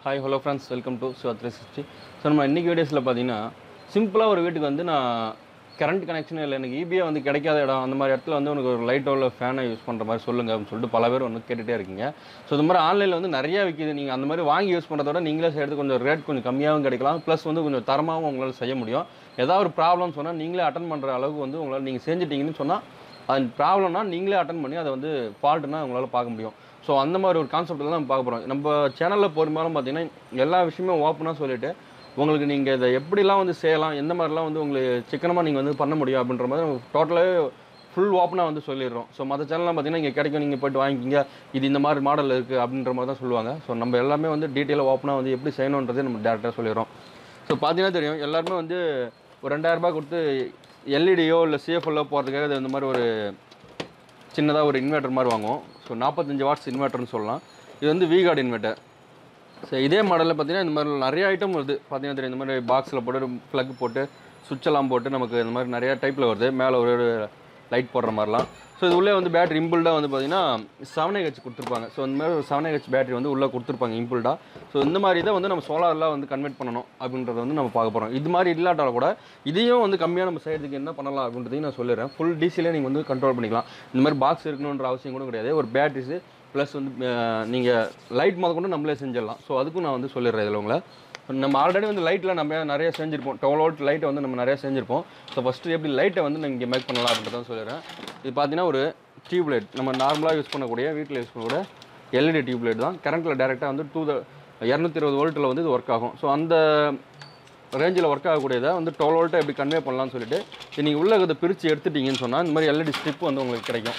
hi hello friends welcome to Siva three sixty so நம்ம இன்றைக்கி வீடியோஸில் பார்த்தீங்கன்னா சிம்பிளாக ஒரு வீட்டுக்கு வந்து நான் கரண்ட் கனெக்ஷன் இல்லை எனக்கு ஈபியாக வந்து கிடைக்காத இடம் அந்த மாதிரி இடத்துல வந்து உனக்கு ஒரு லைட்டோ இல்லை ஃபேனை யூஸ் பண்ணுற மாதிரி சொல்லுங்க அப்படின்னு சொல்லிட்டு பல பேர் வந்து கேட்டுகிட்டே இருக்கீங்க ஸோ இந்த மாதிரி ஆன்லைனில் வந்து நிறைய விற்கிது நீங்கள் அந்த மாதிரி வாங்கி யூஸ் பண்ணுறத விட நீங்களே செய்கிறது கொஞ்சம் ரேட் கொஞ்சம் கம்மியாகவும் கிடைக்கலாம் ப்ளஸ் வந்து கொஞ்சம் தரமாகவும் உங்களால் செய்ய முடியும் ஏதாவது ஒரு ப்ராப்ளம் சொன்னால் நீங்களே அட்டன் பண்ணுற அளவுக்கு வந்து உங்களால் நீங்கள் செஞ்சிட்டீங்கன்னு சொன்னால் அது ப்ராப்ளம்னா நீங்களே அட்டன் பண்ணி அதை வந்து ஃபால்ட்டுனா உங்களால் பார்க்க முடியும் ஸோ அந்த மாதிரி ஒரு கான்செப்ட்டில் தான் நம்ம பார்க்க போகிறோம் நம்ம சேனலில் பெரும்பாலும் பார்த்தீங்கன்னா எல்லா விஷயமே ஓப்பனாக சொல்லிவிட்டு உங்களுக்கு நீங்கள் இதை எப்படிலாம் வந்து செய்யலாம் எந்த மாதிரிலாம் வந்து உங்களுக்கு சிக்கனமாக நீங்கள் வந்து பண்ண முடியும் அப்படின்ற மாதிரி நம்ம டோட்டலாகவே ஃபுல் ஓப்பனாக வந்து சொல்லிடுறோம் ஸோ மற்ற சேனல்லாம் பார்த்தீங்கன்னா இங்கே கிடைக்கும் நீங்கள் போய்ட்டு வாங்கிக்கிங்க இது இந்த மாதிரி மாடல் இருக்குது அப்படின்ற மாதிரி தான் சொல்லுவாங்க ஸோ நம்ம எல்லாமே வந்து டீட்டெயிலாக ஓப்பனாக வந்து எப்படி செய்யணுன்றதை நம்ம டேரெக்டாக சொல்லிடுறோம் ஸோ பார்த்தீங்கன்னா தெரியும் எல்லாருமே வந்து ஒரு ரெண்டாயிரரூபா கொடுத்து எல்இடியோ இல்லை சிஎஃப்எல்லோ போகிறதுக்காக இது இந்த மாதிரி ஒரு சின்னதாக ஒரு இன்வெர்ட்டர் மாதிரி வாங்குவோம் ஸோ நாற்பத்தஞ்சு வாட்ஸ் இன்வெர்ட்டர்னு சொல்லலாம் இது வந்து விகார்டு இன்வெர்ட்டர் ஸோ இதே மாடலில் பார்த்தீங்கன்னா இந்த மாதிரி நிறைய ஐட்டம் வருது பார்த்தீங்கன்னா தெரியும் இந்த மாதிரி பாக்ஸில் போட்டு ப்ளக் போட்டு சுவிட்ச் எல்லாம் போட்டு நமக்கு இந்த மாதிரி நிறைய டைப்பில் வருது மேலே ஒரு ஒரு லைட் போடுற மாதிரிலாம் ஸோ இது உள்ளே வந்து பேட்டரி இம்புல்டாக வந்து பார்த்தீங்கன்னா செவன் ஹெச் கொடுத்துருப்பாங்க ஸோ இந்த மாதிரி ஒரு செவன் ஹெச் பேட்டரி வந்து உள்ளே கொடுத்துருப்பாங்க இம்புல்டாக ஸோ இந்த மாதிரி இதை வந்து நம்ம சோலாரில் வந்து கன்வெர்ட் பண்ணணும் அப்படின்றத வந்து நம்ம பார்க்க போகிறோம் இது மாதிரி இல்லாட்டாலும் கூட இதையும் வந்து கம்மியாக நம்ம செய்கிறதுக்கு என்ன பண்ணலாம் அப்படின்றதையும் நான் சொல்லிடுறேன் ஃபுல் டிசிலே நீங்கள் வந்து கண்ட்ரோல் பண்ணிக்கலாம் இந்த மாதிரி பாக்ஸ் இருக்கணுன்ற அவசியம் கூட கிடையாது ஒரு பேட்டரிஸு ப்ளஸ் வந்து நீங்கள் லைட் முத கொண்டு நம்மளே செஞ்சிடலாம் ஸோ அதுக்கும் நான் வந்து சொல்லிடுறேன் இதில் உங்களை நம்ம ஆல்ரெடி வந்து லைட்டில் நம்ம நிறைய செஞ்சுருப்போம் டுவெல் வோல்ட் லைட்டை வந்து நம்ம நிறைய செஞ்சுருப்போம் ஸோ ஃபஸ்ட்டு எப்படி லைட்டை வந்து நான் இங்கே மேக் பண்ணலாம் அப்படின்றத சொல்லிடுறேன் இது பார்த்தீங்கன்னா ஒரு டியூப் லைட் நம்ம நார்மலாக யூஸ் பண்ணக்கூடிய வீட்டில் யூஸ் பண்ணக்கூடிய எல்இடி டியூப் லைட் தான் கரண்ட்டில் டேரெக்டாக வந்து டூ த இரநூத்தி இருபது வோல்ட்டில் வந்து இது ஒர்க் ஆகும் ஸோ அந்த ரேஞ்சில் ஒர்க் ஆகக்கூடியதை வந்து டுவெல் வோல்ட்டை எப்படி கன்வே பண்ணலாம்னு சொல்லிட்டு இது நீங்கள் உள்ள இதை பிரித்து எடுத்துட்டீங்கன்னு சொன்னால் இந்த மாதிரி எல்இடி ஸ்ட்ரிப் வந்து உங்களுக்கு கிடைக்கும்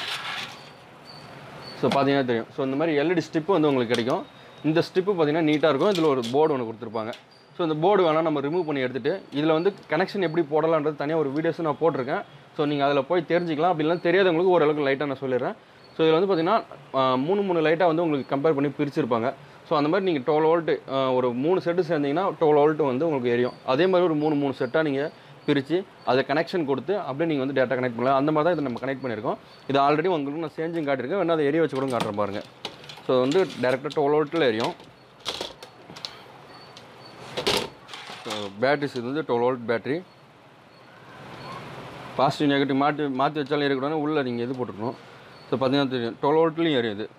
ஸோ பார்த்தீங்கன்னா தெரியும் ஸோ இந்த மாதிரி எல்இடி ஸ்ட்ரிப்பு வந்து உங்களுக்கு கிடைக்கும் இந்த ஸ்ட்ரிப்பு பார்த்தீங்கன்னா நீட்டாக இருக்கும் இதில் ஒரு போர்டு ஒன்று கொடுத்துருப்பாங்க ஸோ இந்த போர்டு வேணால் நம்ம ரிமூவ் பண்ணி எடுத்துகிட்டு இதில் வந்து கனெக்ஷன் எப்படி போடலான்றது தனியாக ஒரு வீடியோஸ் நான் போட்டிருக்கேன் ஸோ நீங்கள் அதில் போய் தெரிஞ்சிக்கலாம் அப்படிலாம் தெரியாதவங்களுக்கு ஓரளவுக்கு லைட்டாக நான் சொல்லிடுறேன் ஸோ இதில் வந்து பார்த்தீங்கன்னா ஆஹ், மூணு மூணு லைட்டாக வந்து உங்களுக்கு கம்பேர் பண்ணி பிரிச்சிருப்பாங்க ஸோ அந்த மாதிரி நீங்கள் டுவெல் வோல்ட்டு ஒரு மூணு செட்டு சேர்ந்தீங்கன்னா டுவெல் வோல்ட்டு வந்து உங்களுக்கு எரியும் அதே மாதிரி ஒரு மூணு மூணு செட்டாக நீங்கள் பிரித்து அதை கனெக்ஷன் கொடுத்து அப்படியே நீங்கள் வந்து டேட்டா கனெக்ட் பண்ணலாம் அந்த மாதிரி தான் இதை நம்ம கனெக்ட் பண்ணியிருக்கோம் இது ஆல்ரெடி உங்களுக்கு நான் செஞ்சும் காட்டியிருக்கேன் வேணா அதை எரிய வச்சு கூட காட்டுறேன் பாருங்கள் ஸோ வந்து டேரெக்டாக டுவெல் வோல்ட்டில் எரியும் ஸோ பேட்டரிஸ் இது வந்து twelve volt battery positive negative மாற்றி மாற்றி வச்சாலும் இருக்கக்கூடாது உள்ளே நீங்கள் இது போட்டுக்கணும் ஸோ பார்த்தீங்கன்னா தெரியும் டுவெல் வோல்ட்லேயும் எரியும் இது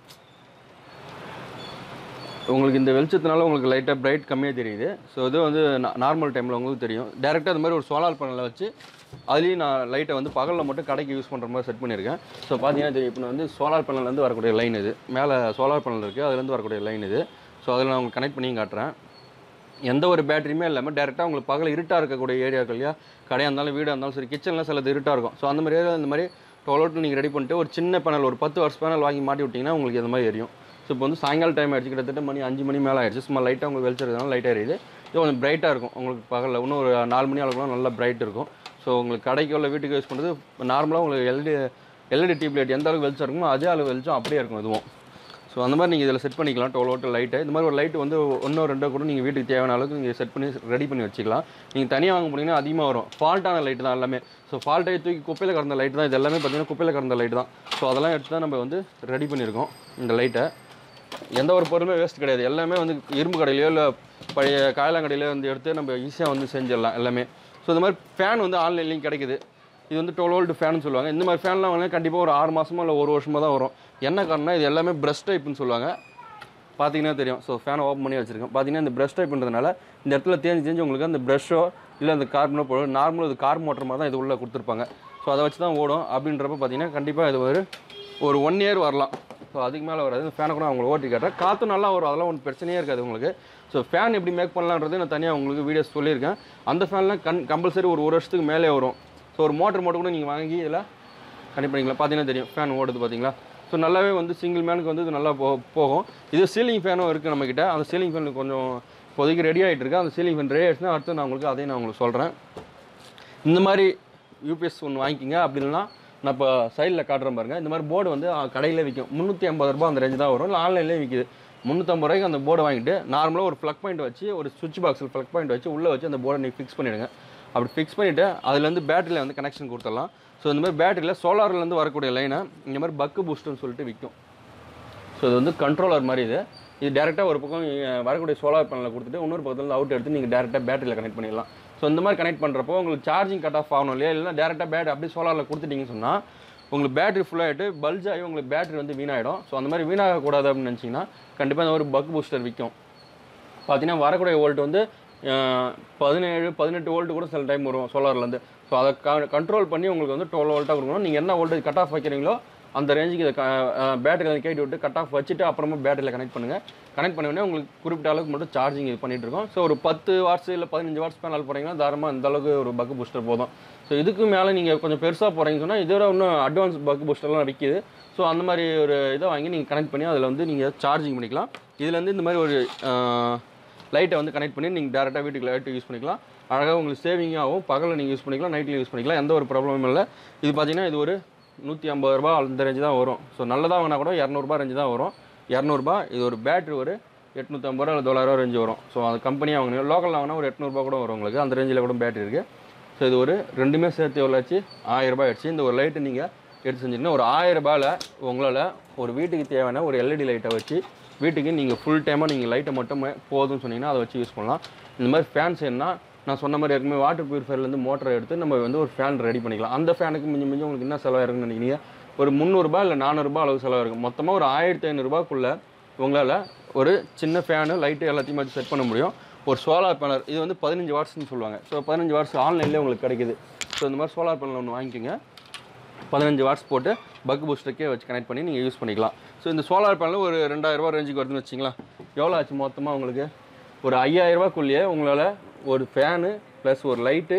உங்களுக்கு இந்த வெளிச்சத்தினால உங்களுக்கு லைட்டாக பிரைட் கம்மியாக தெரியுது ஸோ இது வந்து நார்மல் டைமில் உங்களுக்கு தெரியும் டேரெக்டாக இந்த மாதிரி ஒரு சோலார் பேனலை வச்சு அதுலேயும் நான் லைட்டை வந்து பகலில் மட்டும் கடைக்கு யூஸ் பண்ணுற மாதிரி செட் பண்ணியிருக்கேன் ஸோ பார்த்தீங்கன்னா தெரியும் இப்போ வந்து சோலார் பேனல்லேருந்து வரக்கூடிய லைன் இது மேலே சோலார் பேனல் இருக்குது அதுலேருந்து வரக்கூடிய லைன் இது ஸோ அதில் நான் உங்களுக்கு கனெக்ட் பண்ணியும் காட்டுறேன் எந்த ஒரு பேட்டரியுமே இல்லாமல் டேரெக்டாக உங்களுக்கு பகல் இருட்டாக இருக்கக்கூடிய ஏரியாக்கள் இல்லையா கடையாக இருந்தாலும் வீடாக இருந்தாலும் சரி கிச்சனில் சிலது இருட்டாக இருக்கும் ஸோ அந்த மாதிரி ஏரியாவில் இந்த மாதிரி டுவெல் நீங்கள் ரெடி பண்ணிட்டு ஒரு சின்ன பேனல் ஒரு பத்து வருஷ பேனல் வாங்கி மாட்டி விட்டிங்கன்னா உங்களுக்கு இந்த மாதிரி எரியும் ஸோ இப்போ வந்து சாயங்கால டைம் ஆயிடுச்சு கிட்டத்தட்ட மணி அஞ்சு மணி மேலே ஆயிடுச்சு சும்மா லைட்டாக உங்களுக்கு வெளிச்சிருக்கனால லைட்டாக எரியுது இது கொஞ்சம் பிரைட்டாக இருக்கும் உங்களுக்கு பகலில் இன்னும் ஒரு நாலு மணி அளவுக்குலாம் நல்லா பிரைட் இருக்கும் ஸோ உங்களுக்கு கடைக்கு உள்ள வீட்டுக்கு யூஸ் பண்ணுறது நார்மலாக உங்களுக்கு எல்இடி எல்இடி டியூப் லைட் எந்த அளவுக்கு வெளிச்சம் இருக்குமோ அதே அளவு வெளிச்சம் அப்படியே இருக்கும் இதுவும் ஸோ அந்த மாதிரி நீங்கள் இதில் செட் பண்ணிக்கலாம் டுவெல் வோல்ட் லைட்டு இந்த மாதிரி ஒரு லைட் வந்து ஒன்றோ ரெண்டோ கூட நீங்கள் வீட்டுக்கு தேவையான அளவுக்கு நீங்கள் செட் பண்ணி ரெடி பண்ணி வச்சுக்கலாம் நீங்கள் தனியாக வாங்க போனீங்கன்னா அதிகமாக வரும் ஃபால்ட்டான லைட் தான் எல்லாமே ஸோ ஃபால்ட்டை தூக்கி குப்பையில் கறந்த லைட் தான் இது எல்லாமே பார்த்தீங்கன்னா குப்பையில் கறந்த லைட் தான் ஸோ அதெல்லாம் எடுத்து தான் நம்ம வந்து ரெடி பண்ணியிருக்கோம் இந்த லைட்டை எந்த ஒரு பொருளுமே வேஸ்ட் கிடையாது எல்லாமே வந்து இரும்பு கடையிலையோ இல்லை பழைய காயலாங்கடையிலையோ வந்து எடுத்து நம்ம ஈஸியாக வந்து செஞ்சிடலாம் எல்லாமே ஸோ இந்த மாதிரி ஃபேன் வந்து ஆன்லைன்லேயும் கிடைக்குது இது வந்து டுவெல் வோல்ட் ஃபேன் சொல்லுவாங்க இந்த மாதிரி ஃபேன்லாம் வந்து கண்டிப்பாக ஒரு ஆறு மாதமோ இல்லை ஒரு வருஷமாக தான் வரும் என்ன காரணம்னா இது எல்லாமே பிரஷ் டைப்னு சொல்லுவாங்க பார்த்தீங்கன்னா தெரியும் ஸோ ஃபேனை ஓப்பன் பண்ணி வச்சிருக்கேன் பார்த்தீங்கன்னா இந்த ப்ரஷ் டைப்ன்றதுனால இந்த இடத்துல தேஞ்சு தேஞ்சு உங்களுக்கு அந்த ப்ரஷ்ஷோ இல்லை அந்த கார்பனோ போடும் நார்மலாக இது கார் மோட்டர் மாதிரி தான் இது உள்ளே கொடுத்துருப்பாங்க ஸோ அதை வச்சு தான் ஓடும் அப்படின்றப்ப பார்த்தீங்கன்னா கண்டிப்பாக இது ஒரு ஒரு ஒன் இயர் வரலாம் ஸோ அதுக்கு மேலே வராது இந்த ஃபேனை கூட அவங்களுக்கு ஓட்டி காட்டுறேன் காற்று நல்லா வரும் அதெல்லாம் ஒன்றும் பிரச்சனையே இருக்காது உங்களுக்கு ஸோ ஃபேன் எப்படி மேக் பண்ணலான்றது நான் தனியாக உங்களுக்கு வீடியோஸ் சொல்லியிருக்கேன் அந்த ஃபேன்லாம் கண் கம்பல்சரி ஒரு ஒரு வருஷத்துக்கு மேலே வரும் ஸோ ஒரு மோட்டர் மட்டும் கூட நீங்கள் வாங்கி இதில் கனெக்ட் பண்ணிக்கலாம் பார்த்தீங்கன்னா தெரியும் ஃபேன் ஓடுது பார்த்தீங்களா ஸோ நல்லாவே வந்து சிங்கிள் மேனுக்கு வந்து இது நல்லா போ போகும் இது சீலிங் ஃபேனும் இருக்குது நம்மக்கிட்ட அந்த சீலிங் ஃபேன் கொஞ்சம் இப்போதைக்கு ரெடி ஆகிட்டு இருக்கு அந்த சீலிங் ஃபேன் ரெடி ஆகிடுச்சுன்னா அடுத்து நான் உங்களுக்கு அதையும் நான் உங்களுக்கு சொல்கிறேன் இந்த மாதிரி யூபிஎஸ் ஒன்று வாங்கிக்கிங்க அப்படி இல்லைன்னா நான் இப்போ சைடில் காட்டுறேன் பாருங்கள் இந்த மாதிரி போர்டு வந்து கடையில் விற்கும் முந்நூற்றி ஐம்பது ரூபா அந்த ரேஞ்சு தான் வரும் இல்லை ஆன்லைன்லேயே விற்கிது முந்நூற்றம்பது ரூபாய்க்கு அந்த போர்டை வாங்கிட்டு நார்மலாக ஒரு ப்ளக் பாயிண்ட் வச்சு ஒரு சுவிட்ச் பாக்ஸில் ப்ளக் பாயிண்ட் வச்சு உள்ளே வச்சு அந்த போர்டை நீங்கள் ஃபிக்ஸ் பண்ணிவிடுங்க அப்படி ஃபிக்ஸ் பண்ணிவிட்டு அதுலேருந்து பேட்டரியில் வந்து கனெக்ஷன் கொடுத்துடலாம் ஸோ இந்த மாதிரி பேட்டரியில் சோலார்லேருந்து வரக்கூடிய லைனை இந்த மாதிரி பக்கு பூஸ்ட்னு சொல்லிட்டு விற்கும் ஸோ இது வந்து கண்ட்ரோலர் மாதிரி இது இது டேரெக்டாக ஒரு பக்கம் அஹ், வரக்கூடிய சோலார் பேனலில் கொடுத்துட்டு இன்னொரு பக்கத்தில் அவுட் எடுத்து நீங்கள் டேரெக்டாக பேட்டரியில் கனெக்ட் பண்ணிடலாம் ஸோ இந்த மாதிரி கனெக்ட் பண்ணுறப்போ உங்களுக்கு சார்ஜிங் கட் ஆஃப் ஆகணும் இல்லையா இல்லைனா டேரெக்டாக பேட்டரி அப்படியே சோலாரில் கொடுத்துட்டீங்கன்னு சொன்னால் உங்களுக்கு பேட்டரி ஃபுல்லாகிட்டு பல்ஜ் ஆகி உங்களுக்கு பேட்டரி வந்து வீணாயிடும் ஸோ அந்த மாதிரி வீணாகக்கூடாது அப்படின்னு நினச்சிங்கன்னா கண்டிப்பாக இந்த ஒரு பக் பூஸ்டர் விற்கும் பார்த்தீங்கன்னா வரக்கூடிய வோல்ட் வந்து அஹ், பதினேழு பதினெட்டு வோல்ட் கூட சில டைம் வரும் சோலார்லேருந்து ஸோ அதை கண்ட்ரோல் பண்ணி உங்களுக்கு வந்து டுவெல் வோல்ட்டாக கொடுக்கணும் நீங்கள் என்ன வோல்டேஜ் கட் ஆஃப் வைக்கிறீங்களோ அந்த ரேஞ்சுக்கு இதை பேட்டரியில் கேட்டு விட்டு கட் ஆஃப் வச்சுட்டு அப்புறமா பேட்டரியில் கனெக்ட் பண்ணுங்கள் கனெக்ட் பண்ண உடனே உங்களுக்கு குறிப்பிட்ட அளவுக்கு மட்டும் சார்ஜிங் இது பண்ணிட்டு இருக்கோம் ஸோ ஒரு பத்து வாட்ஸ் இல்லை பதினஞ்சு வாட்ஸ் பேனல் போகிறீங்கன்னா தாராளமாக இந்த அளவுக்கு ஒரு பக் பூஸ்டர் போதும் ஸோ இதுக்கு மேலே நீங்கள் கொஞ்சம் பெருசாக போகிறீங்கன்னு சொன்னால் இதோட இன்னும் அட்வான்ஸ் பக் பூஸ்டர்லாம் விற்கிது ஸோ அந்த மாதிரி ஒரு இதை வாங்கி நீங்கள் கனெக்ட் பண்ணி அதில் வந்து நீங்கள் சார்ஜிங் பண்ணிக்கலாம் இதில் வந்து இந்த மாதிரி ஒரு லைட்டை வந்து கனெக்ட் பண்ணி நீங்கள் டேரெக்டாக வீட்டுக்கு லைட்டு யூஸ் பண்ணிக்கலாம் அழகாக உங்களுக்கு சேவிங்கும் ஆகும் பகலில் நீங்கள் யூஸ் பண்ணிக்கலாம் நைட்டில் யூஸ் பண்ணிக்கலாம் எந்த ஒரு ப்ராப்ளமும் இல்லை இது பார்த்தீங்கன்னா இது ஒரு நூற்றி ஐம்பது ரூபா அந்த ரேஞ்சு தான் வரும் ஸோ நல்லதாக வாங்கினா கூட இரநூறுபா ரேஞ்சு தான் வரும் இரநூறுபா இது ஒரு பேட்ரி ஒரு எட்நூற்றம்பது ரூபா இல்லை தொள்ளாயிரம் ரேஞ்சு வரும் ஸோ அது கம்பெனியாக வாங்கினா லோக்கலில் வாங்கினா ஒரு எட்நூறுபா கூட வரும் உங்களுக்கு அந்த ரேஞ்சில் கூட பேட்டரி இருக்குது ஸோ இது ஒரு ரெண்டுமே சேர்த்து எவ்வளோ ஆச்சு ஆயிரம் ரூபாய் ஆயிடுச்சு இந்த ஒரு லைட்டு நீங்கள் எடுத்து செஞ்சிங்கன்னா ஒரு ஆயிரம் ரூபாயில் உங்களால் ஒரு வீட்டுக்கு தேவையான ஒரு எல்இடி லைட்டை வச்சு வீட்டுக்கு நீங்கள் ஃபுல் டைமாக நீங்கள் லைட்டை மட்டும் போதும்னு சொன்னீங்கன்னா அதை வச்சு யூஸ் பண்ணலாம் இந்த மாதிரி ஃபேன்ஸ் என்ன நான் சொன்ன மாதிரி ஏற்கனவே வாட்டர் பியூரிஃபையர்லேருந்து மோட்டரை எடுத்து நம்ம வந்து ஒரு ஃபேன் ரெடி பண்ணிக்கலாம் அந்த ஃபேனுக்கு மிஞ்சி மிஞ்சி உங்களுக்கு என்ன செலவாயிருக்குன்னு நினைக்கிறீங்க ஒரு முந்நூறுரூபா இல்லை நானூறுரூபா அளவு செலவாயிருக்கும் மொத்தமாக ஒரு ஆயிரத்தி ஐநூறுரூபாக்குள்ளே உங்களால் ஒரு சின்ன ஃபேனு லைட்டு எல்லாத்தையும் வச்சு செட் பண்ண முடியும் ஒரு சோலார் பேனல் இது வந்து பதினஞ்சு வாட்ஸ்னு சொல்லுவாங்க ஸோ பதினஞ்சு வாட்ஸ் ஆன்லைன்லேயே உங்களுக்கு கிடைக்குது ஸோ இந்த மாதிரி சோலார் பேனல் ஒன்று வாங்கிக்கோங்க பதினஞ்சு வாட்ஸ் போட்டு பக் பூஸ்டருக்கே வச்சு கனெக்ட் பண்ணி நீங்கள் யூஸ் பண்ணிக்கலாம் ஸோ இந்த சோலார் பேனல் ஒரு ரெண்டாயிரரூபா ரேஞ்சுக்கு வருதுன்னு வச்சிங்களேன் எவ்வளோ ஆச்சு மொத்தமாக உங்களுக்கு ஒரு ஐயாயிரரூபாக்குள்ளேயே உங்களால் ஒரு ஃபேனு ப்ளஸ் ஒரு லைட்டு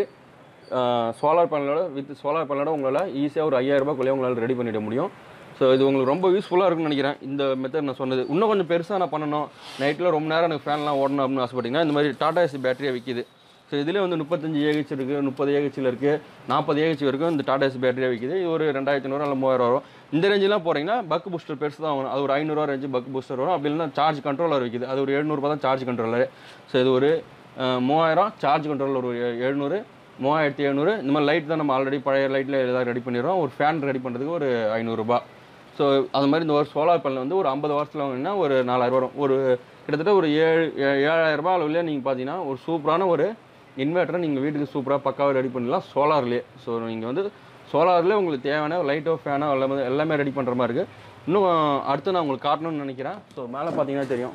சோலார் பேனலோட வித் சோலார் பேனலோட உங்களால் ஈஸியாக ஒரு ஐயாயிரரூபாக்குள்ளேயே உங்களால் ரெடி பண்ணிட முடியும் ஸோ இது உங்களுக்கு ரொம்ப யூஸ்ஃபுல்லாக இருக்கும்னு நினைக்கிறேன் இந்த மெத்தட் நான் சொன்னது இன்னும் கொஞ்சம் பெருசாக நான் பண்ணணும் நைட்டில் ரொம்ப நேரம் எனக்கு ஃபேன்லாம் ஓடணும் அப்படின்னு ஆசைப்பட்டீங்கன்னா இந்த மாதிரி டாடா ஏசி பேட்டரியை விற்கிது ஸோ இதிலே வந்து முப்பத்தஞ்சு ஏஹெச் இருக்குது முப்பது ஏஹெச்சில் இருக்குது நாற்பது ஏஹெச் வரைக்கும் இந்த டாடா ஏசி பேட்டரியாக விற்கிது இது ஒரு ரெண்டாயிரத்தி ஐநூறு இல்லை மூவாயிரம் வரும் இந்த ரேஞ்செலாம் போகிறீங்கன்னா பக் பூஸ்டர் பெருசு தான் வாங்கணும் அது ஒரு ஐநூறுரூவா ரேஞ்சு பக் பூஸ்டர் வரும் அப்படி இல்லைன்னா சார்ஜ் கண்ட்ரோலர் விற்கிது அது ஒரு எழுநூறுபா தான் சார்ஜ் கண்ட்ரோலர் ஸோ இது ஒரு அஹ், மூவாயிரம் சார்ஜ் கண்ட்ரோலர் ஒரு எ- எழுநூறு மூவாயிரத்தி எழுநூறு இந்த மாதிரி லைட் தான் நம்ம ஆல்ரெடி பழைய லைட்டில் ஏதாவது ரெடி பண்ணிடுறோம் ஒரு ஃபேன் ரெடி பண்ணுறதுக்கு ஒரு ஐநூறுரூபா ஸோ அது மாதிரி இந்த ஒரு சோலார் பேனல் வந்து ஒரு ஐம்பது வருஷத்தில் வாங்கினா ஒரு நாலாயிரம் வரும் ஒரு கிட்டத்தட்ட ஒரு ஏழு ஏ- ஏழாயிரம் ரூபாய் அளவுலேயே நீங்கள் பார்த்தீங்கன்னா ஒரு சூப்பரான ஒரு இன்வெர்ட்டரை நீங்கள் வீட்டுக்கு சூப்பராக பக்காவாக ரெடி பண்ணலாம் சோலார்லேயே ஸோ நீங்கள் வந்து சோலார்லேயே உங்களுக்கு தேவையான லைட்டோ ஃபேனோ எல்லாமே எல்லாமே ரெடி பண்ணுற மாதிரி இருக்குது இன்னும் அடுத்து நான் உங்களுக்கு காட்டணும்னு நினைக்கிறேன் ஸோ மேலே பார்த்தீங்கன்னா தெரியும்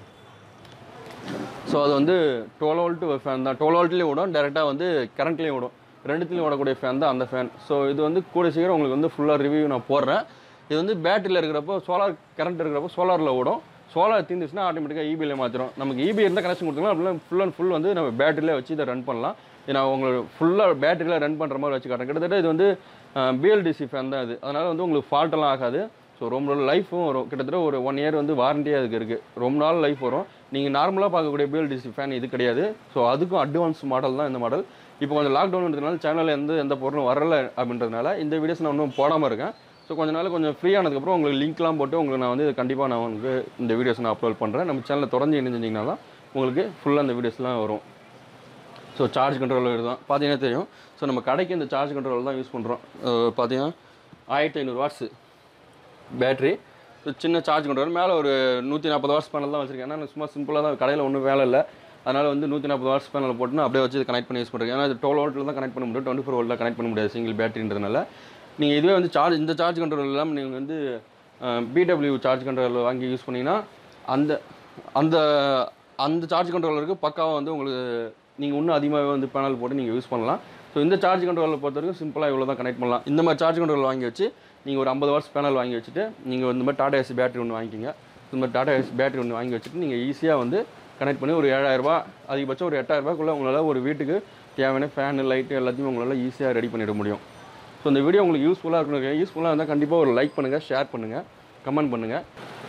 ஸோ அது வந்து டுவெல் வோல்ட் ஃபேன் தான் டுவெல் வோல்ட்லேயும் ஓடும் டேரெக்டாக வந்து கரண்ட்லேயும் ஓடும் ரெண்டுத்துலையும் ஓடக்கூடிய ஃபேன் தான் அந்த ஃபேன் ஸோ இது வந்து கூட சீக்கிரம் உங்களுக்கு வந்து ஃபுல்லாக ரிவ்யூ நான் போடுறேன் இது வந்து பேட்டரியில் இருக்கிறப்போ சோலார் கரண்ட் இருக்கிறப்போ சோலாரில் ஓடும் சோலார் தீர்ந்துச்சுன்னா ஆட்டோமேட்டிக்காக இபியில் மாற்றிடும் நமக்கு இபி இருந்தால் கனெக்ஷன் கொடுத்துக்கலாம் அப்படின்னா ஃபுல் அண்ட் ஃபுல் வந்து நம்ம பேட்டரியில் வச்சு இதை ரன் பண்ணலாம் இது நான் உங்களுக்கு ஃபுல்லாக பேட்டரியில் ரன் பண்ணுற மாதிரி வச்சு காட்டுறேன் கிட்டத்தட்ட இது வந்து பிஎல்டிசி ஃபேன் தான் இது அதனால் வந்து உங்களுக்கு ஃபால்ட்டெல்லாம் ஆகாது ஸோ ரொம்ப லைஃபும் வரும் கிட்டத்தட்ட ஒரு ஒன் இயர் வந்து வாரண்டியாக அதுக்கு இருக்குது ரொம்ப நாள் லைஃப் வரும் நீங்கள் நார்மலாக பார்க்கக்கூடிய பிஎல்டிசி ஃபேன் இது கிடையாது ஸோ அதுக்கும் அட்வான்ஸ் மாடல் தான் இந்த மாடல் இப்போ கொஞ்சம் லாக்டவுன் இருந்ததுனால சேனலில் எந்த எந்த பொருளும் வரல அப்படின்றதுனால இந்த வீடியோஸ் நான் இன்னும் போடாமல் இருக்கேன் ஸோ கொஞ்ச நாள் கொஞ்சம் ஃப்ரீ ஆனதுக்கப்புறம் உங்களுக்கு லிங்க்லாம் போட்டு உங்களுக்கு நான் வந்து கண்டிப்பாக நான் உங்களுக்கு இந்த வீடியோஸ் நான் அப்லோட் பண்ணுறேன் நம்ம சேனலில் தொடர்ந்து இணைஞ்சிங்கன்னா தான் உங்களுக்கு ஃபுல்லாக இந்த வீடியோஸ்லாம் வரும் ஸோ சார்ஜ் கண்ட்ரோலர் தான் பார்த்தீங்கன்னா தெரியும் ஸோ நம்ம கடைக்கு இந்த சார்ஜ் கண்ட்ரோல் தான் யூஸ் பண்ணுறோம் பார்த்தீங்கன்னா ஆயிரத்தி ஐநூறு வாட்ஸு பேட்ரி சின்ன சார்ஜ் கண்ட்ரோல் மேலே ஒரு நூற்றி நாற்பது வாட்ஸ் பேனல் தான் வச்சிருக்கேன் ஏன்னா நான் சும்மா சிம்பிளாக தான் கடையில் ஒன்றும் வேலை இல்லை அதனால் வந்து நூற்றி நாற்பது வாட்ஸ் பேனல் போட்டு நான் அப்படியே வச்சு கனெக்ட் பண்ணி யூஸ் பண்ணுறேன் ஏன்னா இது டுவெல் வோல்ட்டில் தான் கனெக்ட் பண்ண முடியும் டுவெண்ட்டி ஃபோர் வோல்ட்டில் கனெக்ட் பண்ண முடியாது சிங்கிள் பேட்டரின்றதுனால நீங்கள் இதுவே வந்து சார்ஜ் இந்த சார்ஜ் கண்ட்ரோல் இல்லாமல் நீங்கள் வந்து பிடபிள்யூ சார்ஜ் கண்ட்ரோல் வாங்கி யூஸ் பண்ணிங்கன்னா அந்த அந்த அந்த சார்ஜ் கண்ட்ரோலருக்கு பக்காவாக வந்து உங்களுக்கு நீங்கள் இன்னும் அதிகமாகவே வந்து பேனல் போட்டு நீங்கள் யூஸ் பண்ணலாம் ஸோ இந்த சார்ஜ் கண்ட்ரோலில் பொறுத்த வரைக்கும் சிம்பிளாக இவ்வளோ தான் கனெக்ட் பண்ணலாம் இந்த மாதிரி சார்ஜ் கண்ட்ரோல் வாங்கி வச்சு நீங்கள் ஒரு ஐம்பது வாட்ஸ் பேனல் வாங்கி வச்சுட்டு நீங்கள் இந்த மாதிரி டாடா ஏசி பேட்டரி ஒன்று வாங்கிக்கிங்க இந்த மாதிரி டாடா ஏசி பேட்டரி ஒன்று வாங்கி வச்சுட்டு நீங்கள் ஈஸியாக வந்து கனெக்ட் பண்ணி ஒரு ஏழாயிரரூபா அதிகபட்சம் ஒரு எட்டாயிரரூபாக்குள்ளே உங்களால் ஒரு வீட்டுக்கு தேவையான ஃபேனு லைட்டு எல்லாத்தையும் உங்களால் ஈஸியாக ரெடி பண்ணிட முடியும் ஸோ இந்த வீடியோ உங்களுக்கு யூஸ்ஃபுல்லாக இருக்கணும் யூஸ்ஃபுல்லாக இருந்தால் கண்டிப்பாக ஒரு லைக் பண்ணுங்கள் ஷேர் பண்ணுங்கள் கமெண்ட் பண்ணுங்கள்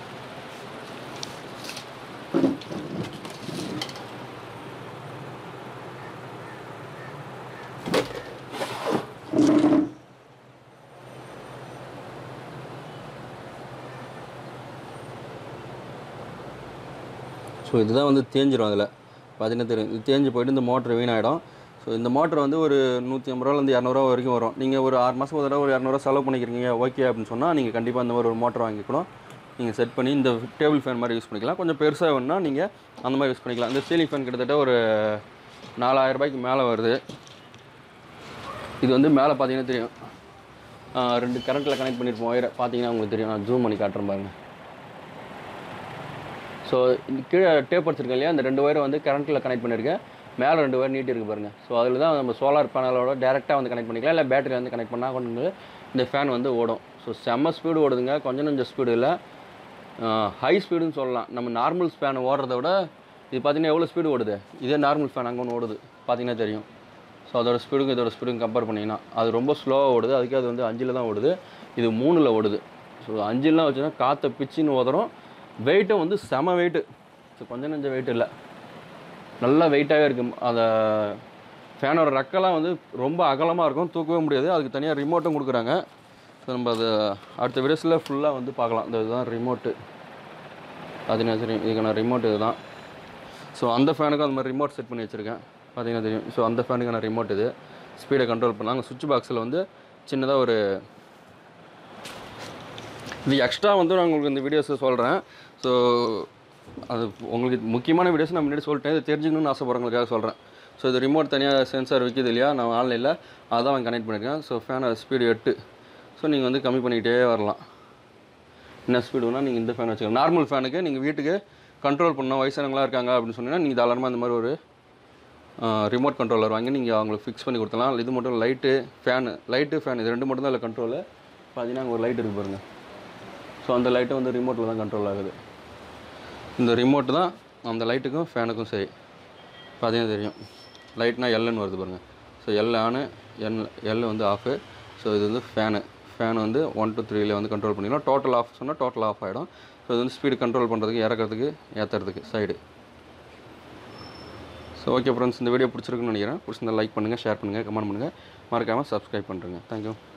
ஸோ இதுதான் வந்து தேஞ்சிரும் அதில் பார்த்தீங்கன்னா தெரியும் இது தேஞ்சு போயிட்டு இந்த மோட்ரு வீணாயிடும் ஸோ இந்த மோட்ரு வந்து ஒரு நூற்றி ஐம்பது ரூபாலேருந்து இரநூறுவா வரைக்கும் வரும் நீங்கள் ஒரு ஆறு மாதம் ஒரு தடவை ஒரு இரநூறுவா செலவு பண்ணிக்கிறீங்க ஓகே அப்படின்னு சொன்னால் நீங்கள் கண்டிப்பாக இந்த மாதிரி ஒரு மோட்டர் வாங்கிக்கணும் நீங்கள் செட் பண்ணி இந்த டேபிள் ஃபேன் மாதிரி யூஸ் பண்ணிக்கலாம் கொஞ்சம் பெருசாக வேணும்னா நீங்கள் அந்த மாதிரி யூஸ் பண்ணிக்கலாம் இந்த சீலிங் ஃபேன் கிட்டத்தட்ட ஒரு நாலாயிரம் ரூபாய்க்கு மேலே வருது இது வந்து மேலே பார்த்தீங்கன்னா தெரியும் ஆ, ரெண்டு கரண்ட்டில் கனெக்ட் பண்ணியிருப்போம் ஒயரை பார்த்தீங்கன்னா உங்களுக்கு தெரியும் நான் ஜூம் பண்ணி காட்டுறேன் பாருங்க ஸோ இந்த கீழே டேப் வச்சிருக்கேன் இல்லையா இந்த ரெண்டு ஒயரை வந்து கரண்ட்டில் கனெக்ட் பண்ணியிருக்கேன் மேலே ரெண்டு ஒயர் நீட்டி இருக்கு பாருங்க ஸோ அதில் தான் நம்ம சோலார் பேனலோட டேரெக்டாக வந்து கனெக்ட் பண்ணிக்கலாம் இல்லை பேட்டரி வந்து கனெக்ட் பண்ணால் கொண்டு வந்து இந்த ஃபேன் வந்து ஓடும் ஸோ செம்ம ஸ்பீடு ஓடுதுங்க கொஞ்சம் கொஞ்சம் ஸ்பீடு இல்லை ஹை ஸ்பீடுன்னு சொல்லலாம் நம்ம நார்மல் ஃபேன் ஓடுறத விட இது பார்த்தீங்கன்னா எவ்வளோ ஸ்பீடு ஓடுது இதே நார்மல் ஃபேன் அங்கே ஒன்று ஓடுது பார்த்தீங்கன்னா தெரியும் ஸோ அதோட ஸ்பீடுக்கும் இதோட ஸ்பீடுக்கும் கம்பேர் பண்ணிங்கன்னா அது ரொம்ப ஸ்லோவாக ஓடுது அதுக்கு அது வந்து அஞ்சில் தான் ஓடுது இது மூணில் ஓடுது ஸோ அஞ்சிலாம் வச்சுன்னா காற்றை பிச்சின்னு ஓதுறோம் வெயிட்டும் வந்து செம வெயிட்டு ஸோ கொஞ்சம் நெஞ்ச வெயிட் இல்லை நல்லா வெயிட்டாகவே இருக்கும் அந்த ஃபேனோட ரெக்கெல்லாம் வந்து ரொம்ப அகலமாக இருக்கும் தூக்கவே முடியாது அதுக்கு தனியாக ரிமோட்டும் கொடுக்குறாங்க ஸோ நம்ம அது அடுத்த வீடியோஸில் ஃபுல்லாக வந்து பார்க்கலாம் இந்த இதுதான் ரிமோட்டு பார்த்தீங்கன்னா சரி இதுக்கான ரிமோட் இதுதான் ஸோ அந்த ஃபேனுக்கும் அந்த மாதிரி ரிமோட் செட் பண்ணி வச்சுருக்கேன் பார்த்தீங்கன்னா தெரியும் ஸோ அந்த ஃபேனுக்கான ரிமோட் இது ஸ்பீடை கண்ட்ரோல் பண்ணலாம் அங்கே சுவிட்ச் பாக்ஸில் வந்து சின்னதாக ஒரு இது எக்ஸ்ட்ரா வந்து நான் உங்களுக்கு இந்த வீடியோஸை சொல்கிறேன் ஸோ அது உங்களுக்கு முக்கியமான வீடியோஸ் நான் முன்னாடி சொல்லிட்டேன் இது தெரிஞ்சுக்கணும்னு ஆசைப்படுறவங்களுக்காக சொல்கிறேன் ஸோ இது ரிமோட் தனியாக சென்சார் விற்கிது இல்லையா நான் ஆன்லைனில் அதான் அவன் கனெக்ட் பண்ணியிருக்கேன் ஸோ ஃபேனோட ஸ்பீடு எட்டு ஸோ நீங்கள் வந்து கம்மி பண்ணிக்கிட்டே வரலாம் என்ன ஸ்பீடு வேணால் நீங்கள் இந்த ஃபேன் வச்சுக்கலாம் நார்மல் ஃபேனுக்கு நீங்கள் வீட்டுக்கு கண்ட்ரோல் பண்ண வயசானவங்களா இருக்காங்க அப்படின்னு சொன்னீங்கன்னா நீங்கள் தாராளமாக இந்த மாதிரி ஒரு ரிமோட் கண்ட்ரோலர் வாங்கி நீங்கள் அவங்களுக்கு ஃபிக்ஸ் பண்ணி கொடுத்தலாம் இது மட்டும் லைட்டு ஃபேனு லைட்டு ஃபேன் இது ரெண்டு மட்டும் தான் இல்லை கண்ட்ரோலு பார்த்தீங்கன்னா அங்கே ஒரு லைட் இருக்கு பாருங்கள் ஸோ அந்த லைட்டு வந்து ரிமோட்டில் தான் கண்ட்ரோல் ஆகுது இந்த ரிமோட் தான் அந்த லைட்டுக்கும் ஃபேனுக்கும் சரி பார்த்தீங்கன்னா தெரியும் லைட்னா எல்லுன்னு வருது பாருங்கள் ஸோ எல் ஆனு என் எல் வந்து ஆஃபு ஸோ இது வந்து ஃபேனு ஃபேன் வந்து ஒன் டூ த்ரீல வந்து கண்ட்ரோல் பண்ணிக்கலாம் டோட்டல் ஆஃப் சொன்னால் டோட்டல் ஆஃப் ஆகிடும் ஸோ இது வந்து ஸ்பீடு கண்ட்ரோல் பண்ணுறதுக்கு இறக்கிறதுக்கு ஏற்றுறதுக்கு சைடு ஸோ ஓகே ஃப்ரெண்ட்ஸ் இந்த வீடியோ பிடிச்சிருக்குன்னு நினைக்கிறேன் பிடிச்சிருந்தா லைக் பண்ணுங்கள் ஷேர் பண்ணுங்கள் கமெண்ட் பண்ணுங்கள் மறக்காமல் சப்ஸ்கிரைப் பண்ணுறேங்க தேங்க்யூ